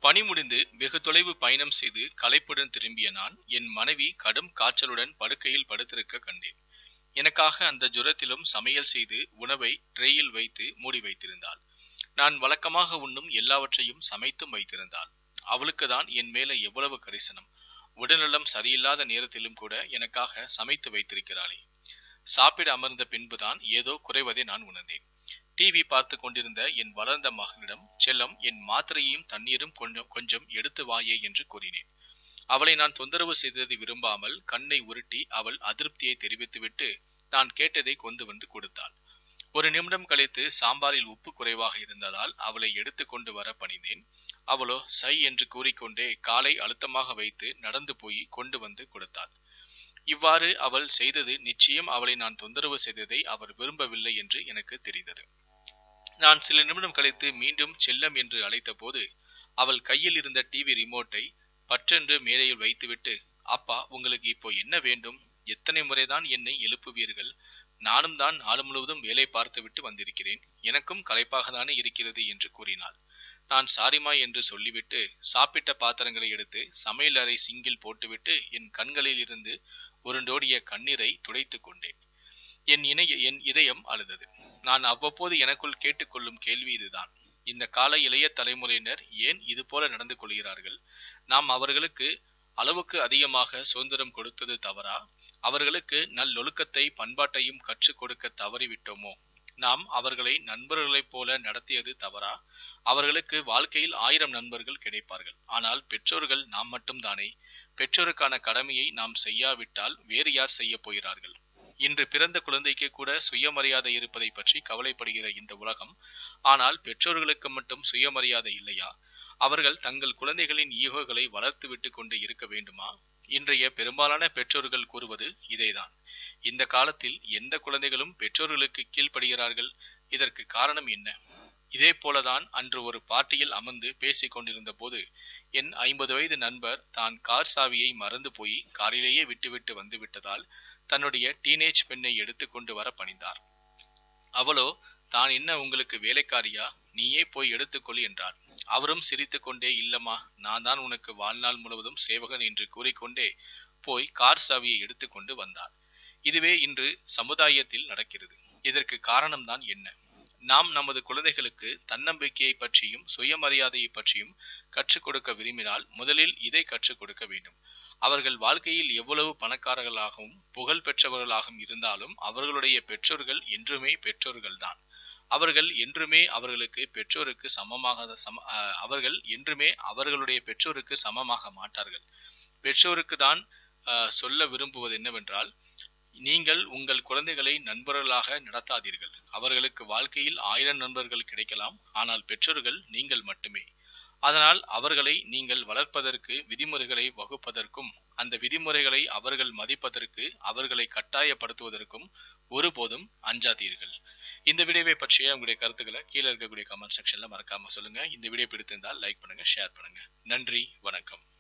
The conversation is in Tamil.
பணி முடிந்து வெகு தொலைவு பயணம் செய்து களைப்புடன் திரும்பிய நான் என் மனைவி கடும் காய்ச்சலுடன் படுக்கையில் படுத்திருக்க கண்டேன் எனக்காக அந்த ஜுரத்திலும் சமையல் செய்து உணவை ட்ரேயில் வைத்து மூடி வைத்திருந்தாள் நான் வழக்கமாக உண்ணும் எல்லாவற்றையும் சமைத்தும் வைத்திருந்தாள் அவளுக்கு தான் என் மேல எவ்வளவு கரிசனம் உடல்நலம் சரியில்லாத நேரத்திலும் கூட எனக்காக சமைத்து வைத்திருக்கிறாளே சாப்பிட அமர்ந்த பின்புதான் ஏதோ குறைவதை நான் உணர்ந்தேன் டிவி பார்த்து கொண்டிருந்த என் வளர்ந்த மகனிடம் செல்லம் என் மாத்திரையும் தண்ணீரும் கொஞ்சம் கொஞ்சம் எடுத்து வாயே என்று கூறினேன் அவளை நான் தொந்தரவு செய்ததை விரும்பாமல் கண்ணை உருட்டி அவள் அதிருப்தியை தெரிவித்துவிட்டு நான் கேட்டதை கொண்டு வந்து கொடுத்தாள் ஒரு நிமிடம் கழித்து சாம்பாரில் உப்பு குறைவாக இருந்ததால் அவளை எடுத்து கொண்டு வர பணிந்தேன் அவளோ சை என்று கூறிக்கொண்டே காலை அழுத்தமாக வைத்து நடந்து போய் கொண்டு வந்து கொடுத்தாள் இவ்வாறு அவள் செய்தது நிச்சயம் அவளை நான் தொந்தரவு செய்ததை அவர் விரும்பவில்லை என்று எனக்கு தெரிந்தது நான் சில நிமிடம் கழித்து மீண்டும் செல்லம் என்று அழைத்த போது அவள் கையில் இருந்த டிவி ரிமோட்டை பற்றென்று மேடையில் வைத்துவிட்டு அப்பா உங்களுக்கு இப்போ என்ன வேண்டும் எத்தனை முறைதான் என்னை எழுப்புவீர்கள் நானும் தான் நாள் முழுவதும் வேலை பார்த்துவிட்டு வந்திருக்கிறேன் எனக்கும் களைப்பாக தானே இருக்கிறது என்று கூறினாள் நான் சாரிமா என்று சொல்லிவிட்டு சாப்பிட்ட பாத்திரங்களை எடுத்து சமையல் அறை சிங்கில் போட்டுவிட்டு என் கண்களில் இருந்து உருண்டோடிய கண்ணீரை துடைத்துக் கொண்டேன் என் இணைய என் இதயம் அழுதது நான் அவ்வப்போது எனக்குள் கேட்டுக்கொள்ளும் கேள்வி இதுதான் இந்த கால இளைய தலைமுறையினர் ஏன் இது போல நடந்து கொள்கிறார்கள் நாம் அவர்களுக்கு அளவுக்கு அதிகமாக சுதந்திரம் கொடுத்தது தவறா அவர்களுக்கு நல்லொழுக்கத்தை பண்பாட்டையும் கற்றுக் கொடுக்க தவறிவிட்டோமோ நாம் அவர்களை நண்பர்களைப் போல நடத்தியது தவறா அவர்களுக்கு வாழ்க்கையில் ஆயிரம் நண்பர்கள் கிடைப்பார்கள் ஆனால் பெற்றோர்கள் நாம் மட்டும்தானே பெற்றோருக்கான கடமையை நாம் செய்யாவிட்டால் வேறு யார் செய்ய போகிறார்கள் இன்று பிறந்த குழந்தைக்கு கூட சுயமரியாதை இருப்பதை பற்றி கவலைப்படுகிற இந்த உலகம் ஆனால் பெற்றோர்களுக்கு மட்டும் சுயமரியாதை இல்லையா அவர்கள் தங்கள் குழந்தைகளின் ஈகோகளை வளர்த்து விட்டு கொண்டு இருக்க வேண்டுமா இன்றைய பெரும்பாலான பெற்றோர்கள் கூறுவது இதேதான் இந்த காலத்தில் எந்த குழந்தைகளும் பெற்றோர்களுக்கு கீழ்ப்படுகிறார்கள் இதற்கு காரணம் என்ன இதே போலதான் அன்று ஒரு பார்ட்டியில் அமர்ந்து பேசிக் கொண்டிருந்த போது என் ஐம்பது வயது நண்பர் தான் கார் சாவியை மறந்து போய் காரிலேயே விட்டுவிட்டு வந்து விட்டதால் தன்னுடைய டீனேஜ் பெண்ணை எடுத்துக்கொண்டு வர பணிந்தார் அவளோ தான் என்ன உங்களுக்கு வேலைக்காரியா நீயே போய் எடுத்துக்கொள் என்றார் அவரும் சிரித்து கொண்டே இல்லம்மா நான் தான் உனக்கு வாழ்நாள் முழுவதும் சேவகன் என்று கூறிக்கொண்டே போய் கார் சாவியை எடுத்துக்கொண்டு வந்தார் இதுவே இன்று சமுதாயத்தில் நடக்கிறது இதற்கு காரணம்தான் என்ன நாம் நமது குழந்தைகளுக்கு தன்னம்பிக்கையை பற்றியும் சுயமரியாதையை பற்றியும் கற்றுக் கொடுக்க விரும்பினால் முதலில் இதை கற்றுக் கொடுக்க வேண்டும் அவர்கள் வாழ்க்கையில் எவ்வளவு பணக்காரர்களாகவும் புகழ் பெற்றவர்களாகவும் இருந்தாலும் அவர்களுடைய பெற்றோர்கள் என்றுமே பெற்றோர்கள்தான் அவர்கள் என்றுமே அவர்களுக்கு பெற்றோருக்கு சமமாக சம அவர்கள் என்றுமே அவர்களுடைய பெற்றோருக்கு சமமாக மாட்டார்கள் பெற்றோருக்கு தான் சொல்ல விரும்புவது என்னவென்றால் நீங்கள் உங்கள் குழந்தைகளை நண்பர்களாக நடத்தாதீர்கள் அவர்களுக்கு வாழ்க்கையில் ஆயிரம் நண்பர்கள் கிடைக்கலாம் ஆனால் பெற்றோர்கள் நீங்கள் மட்டுமே அதனால் அவர்களை நீங்கள் வளர்ப்பதற்கு விதிமுறைகளை வகுப்பதற்கும் அந்த விதிமுறைகளை அவர்கள் மதிப்பதற்கு அவர்களை கட்டாயப்படுத்துவதற்கும் ஒருபோதும் அஞ்சாதீர்கள் இந்த வீடியோவை பற்றிய உங்களுடைய கருத்துக்களை கீழே இருக்கக்கூடிய கமெண்ட் செக்ஷன்ல மறக்காம சொல்லுங்க இந்த வீடியோ பிடித்திருந்தால் லைக் பண்ணுங்க ஷேர் பண்ணுங்க நன்றி வணக்கம்